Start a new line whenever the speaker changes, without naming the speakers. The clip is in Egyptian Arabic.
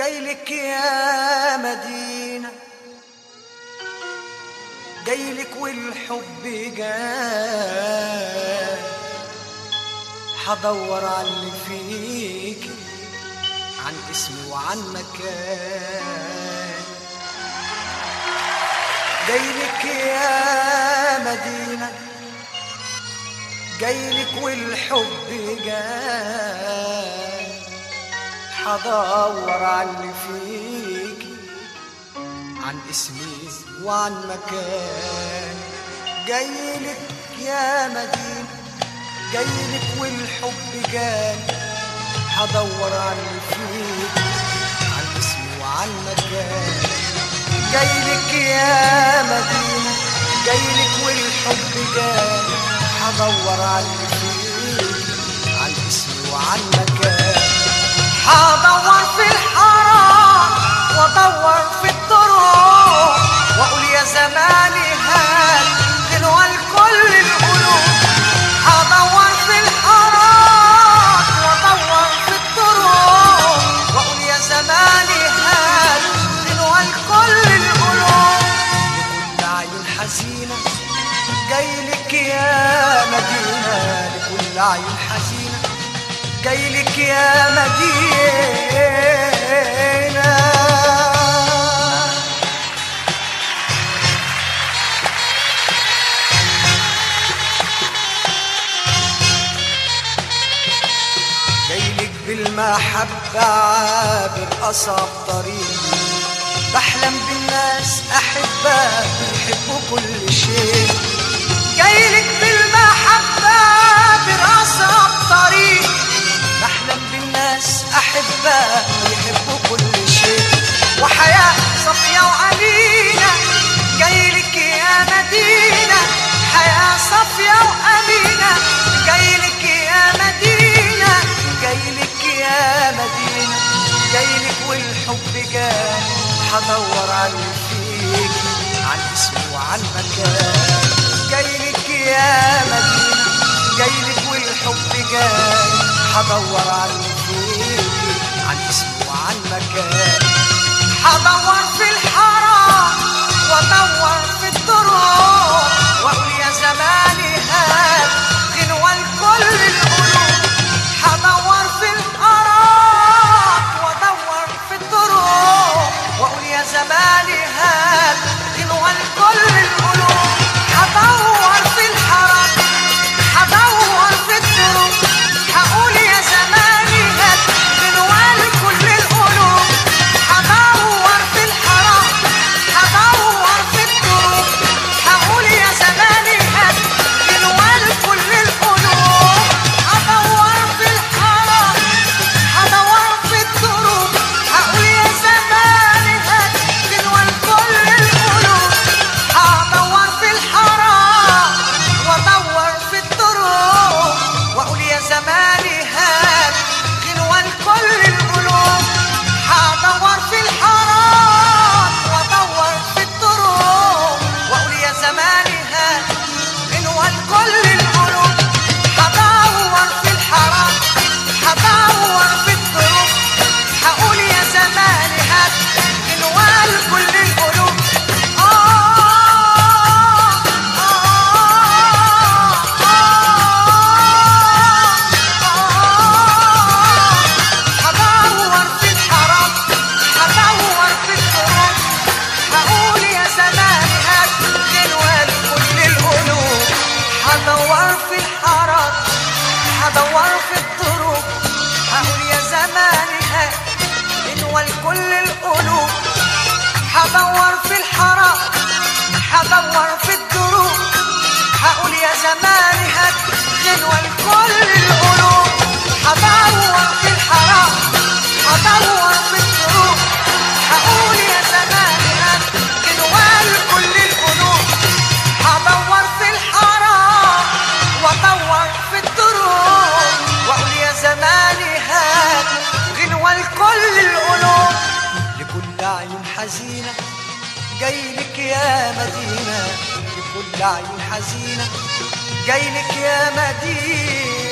جايلك يا مدينة جايلك والحب جاي حدور على اللي فيك عن اسمي وعن مكان جايلك يا مدينة جايلك والحب جاي حدور على اللي فيك عن اسمي وعن مكان جايلك يا مدينة جايلك والحب جاي حدور على اللي فيك عن اسمي وعن مكان جايلك يا مدينة جايلك والحب جاي حدور على اللي فيك عن اسمي وعن مكان حدور في الحرام وادور في الطرق واقول يا زماني هات دلوى لكل القلوب حدور في الحرام وادور في الطرق واقول يا زماني هات دلوى لكل القلوب لكل عيون حزينه جايلك يا مدينه لكل عيون حزينه جايلك يا مدينة جايلك بالمحبة عابر أصعب طريق بحلم بالناس أحبة بيحبوا كل شيء جايلك بالمحبة برأصعب طريق بحلم بالناس أحبة يحبوا كل شيء وحياة صفية وأمينة جايلك يا مدينة حياة صفية وأمينة جايلك يا مدينة جايلك يا مدينة جايلك والحب جاي حدور على اللي فيك عن اسمي وعن مكان جايلك يا مدينة جايلك والحب جاي حدور على اللي فيك عن اسمي وعن مكان حدور في الحرام وادور في الطرق واقول يا زماني هات غنوة لكل القلوب حدور في الحرام وادور في الطرق واقول يا زماني هات غنوة لكل القلوب حدور في الحرام حدور في الطرق هقول يا زماني هات غنوة لكل القلوب حدور في الحرام حدور في الطرق هقول يا زماني هات غنوة لكل القلوب حدور في الحرام حدور في الطرق هقول يا زماني هات غنوة لكل القلوب هدور في الحرام وادور في الطرق واقول يا زماني هات غنوة لكل القلوب هدور في الحرام وادور في الطرق واقول يا زماني هات غنوة لكل القلوب هدور في الحرام هدور في الطرق هقول يا زماني هات غنوة لكل القلوب هدور في الحرام هدور في الطرق هقول يا زماني هات غنوة لكل القلوب هدور في الحرام هدور في الطرق هقول يا زماني هات غنوة لكل القلوب هدور في الحرام هدور في الدروب هقول يا زماني هات غنوة لكل القلوب هدور في الحرام هدور في الدروب هقول يا زماني هات غنوة لكل القلوب هدور في الحرام وادور في الدروب واقول يا زماني هات غنوة لكل القلوب لكل عيون حزينة جايلك يا مدينة لكل عيون حزينة جايلك يا مدينة